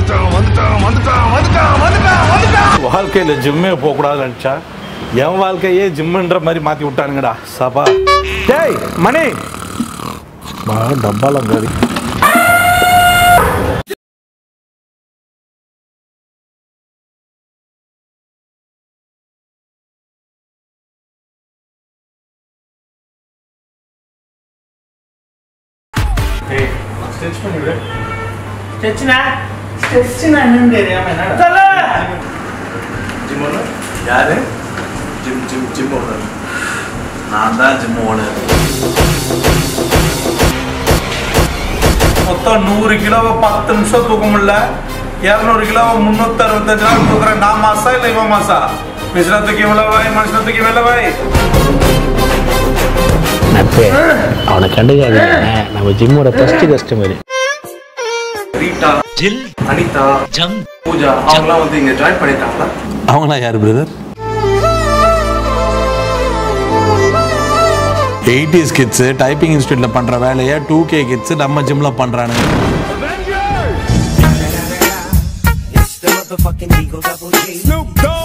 வந்துட்டான் வந்துட்டான் வந்துட்டான் வந்துட்டான் வந்துட்டான் வந்துட்டான் வாழ்க்கையில ஜிம்மே போக கூடாதுன்னு நினைச்சா என் வாழ்க்கையே ஜிம்முன்ற மாதிரி மாத்தி விட்டானுங்கடா சபா டேய் மணி வா டப்பால கறி ஸ்டிச் பண்ணிவிடு ஸ்டெச்னா ஸ்டெச்னா என்னன்னு தெரியாம என்ன சொல்ல ஜிம் ஓனர் யாரு ஜிம் ஜிம் ஜிம் ஓனர் நான் தான் ஜிம் ஓனர் மொத்தம் நூறு கிலோவை பத்து நிமிஷம் தூக்க முடியல இரநூறு கிலோவை முந்நூற்றி அறுபத்தஞ்சு நாள் தூக்குறேன் நான் மாசா இல்லை இவன் மாசா மிஷினத்துக்கு இவ்வளோ வாய் மனுஷனத்துக்கு இவ்வளோ வாய் நட்பே அவனை கண்டுக்காதீங்க நம்ம ஜிம்மோட ஃபர்ஸ்ட் கஸ்டமர் ரீட்டா ஜில் அனிதா ஜம் பூஜா அவங்களாம் வந்து இங்க ஜாயின் பண்ணிட்டாங்களா அவங்களா யார் பிரதர் எயிட்டிஸ் கிட்ஸு டைப்பிங் இன்ஸ்டியூட்டில் பண்ணுற வேலையை டூ கே கிட்ஸு நம்ம ஜிம்மில் பண்ணுறானுங்க Snoop Dogg